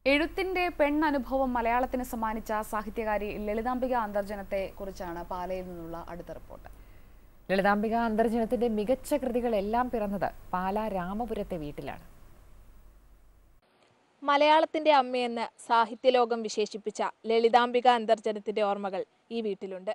എഴുത്തിന്റെ പെണ്ണനുഭവം മലയാളത്തിന് സമ്മാനിച്ച സാഹിത്യകാരി ലളിതാംബിക അന്തർജനത്തെ കുറിച്ചാണ് പാലയിൽ നിന്നുള്ള അടുത്ത റിപ്പോർട്ട് ലളിതാംബിക അന്തർജനത്തിന്റെ മികച്ച കൃതികളെല്ലാം പിറന്നത് പാലാ രാമപുരത്തെ വീട്ടിലാണ് മലയാളത്തിന്റെ അമ്മയെന്ന് സാഹിത്യലോകം വിശേഷിപ്പിച്ച ലളിതാംബിക അന്തർജനത്തിന്റെ ഓർമ്മകൾ ഈ വീട്ടിലുണ്ട്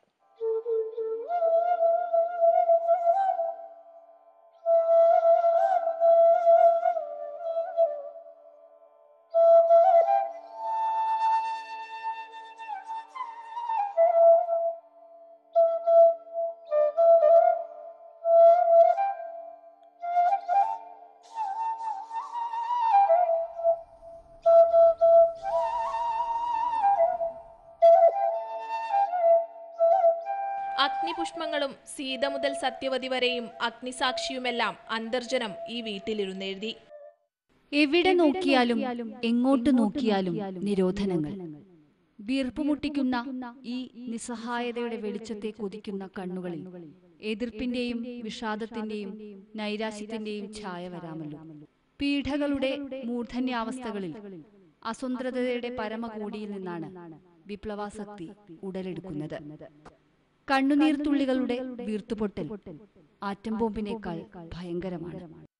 അഗ്നിപുഷ്പങ്ങളും സീത മുതൽ സത്യവതി വരെയും അഗ്നിസാക്ഷിയുമെല്ലാം അന്തർജനം ഈ വീട്ടിലിരുന്നെഴുതി എവിടെ നോക്കിയാലും എങ്ങോട്ട് നോക്കിയാലും നിരോധനങ്ങൾ വീർപ്പുമുട്ടിക്കുന്ന ഈ നിസ്സഹായതയുടെ വെളിച്ചത്തെ കൊതിക്കുന്ന കണ്ണുകളിൽ എതിർപ്പിന്റെയും വിഷാദത്തിന്റെയും നൈരാശ്യത്തിന്റെയും ഛായ വരാമല്ലോ പീഡകളുടെ മൂർധന്യാവസ്ഥകളിൽ അസ്വതന്ത്രതയുടെ പരമകോടിയിൽ നിന്നാണ് വിപ്ലവാസക്തി ഉടലെടുക്കുന്നത് കണ്ണുനീർത്തുള്ളികളുടെ വീർത്തുപൊട്ടൽ ആറ്റം ബോംബിനേക്കാൾ ഭയങ്കരമാണ്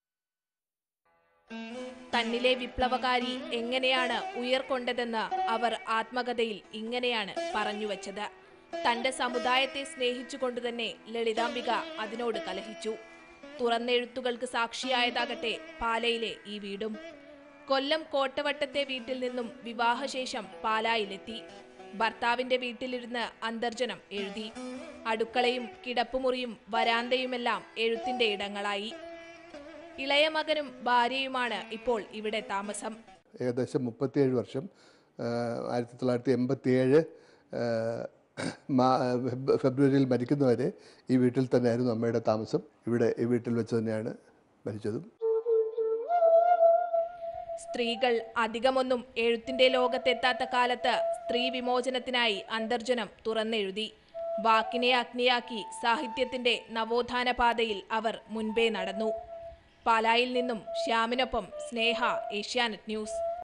തന്നിലെ വിപ്ലവകാരി എങ്ങനെയാണ് ഉയർക്കൊണ്ടതെന്ന് അവർ ആത്മകഥയിൽ ഇങ്ങനെയാണ് പറഞ്ഞുവച്ചത് തന്റെ സമുദായത്തെ സ്നേഹിച്ചുകൊണ്ട് തന്നെ ലളിതാംബിക അതിനോട് കലഹിച്ചു തുറന്നെഴുത്തുകൾക്ക് സാക്ഷിയായതാകട്ടെ പാലയിലെ ഈ വീടും കൊല്ലം കോട്ടവട്ടത്തെ വീട്ടിൽ നിന്നും വിവാഹശേഷം പാലായിലെത്തി ഭർത്താവിന്റെ വീട്ടിലിരുന്ന് അന്തർജനം എഴുതി അടുക്കളയും കിടപ്പുമുറിയും വരാന്തയുമെല്ലാം എഴുത്തിന്റെ ഇടങ്ങളായി ഇളയ മകനും ഭാര്യയുമാണ് ഇപ്പോൾ ഇവിടെ താമസം ഏകദേശം മുപ്പത്തിയേഴ് വർഷം ആയിരത്തി തൊള്ളായിരത്തി എൺപത്തിയേഴ് ഫെബ്രുവരിയിൽ മരിക്കുന്നവരെ ഈ വീട്ടിൽ തന്നെയായിരുന്നു അമ്മയുടെ താമസം ഇവിടെ ഈ വീട്ടിൽ വെച്ച് തന്നെയാണ് മരിച്ചതും സ്ത്രീകൾ അധികമൊന്നും എഴുത്തിന്റെ ലോകത്തെത്താത്ത കാലത്ത് സ്ത്രീ വിമോചനത്തിനായി അന്തർജനം തുറന്നെഴുതി വാക്കിനെ അഗ്നിയാക്കി സാഹിത്യത്തിന്റെ നവോത്ഥാന പാതയിൽ അവർ മുൻപേ നടന്നു പാലായിൽ നിന്നും ശ്യാമിനൊപ്പം സ്നേഹ ഏഷ്യാനെറ്റ് ന്യൂസ്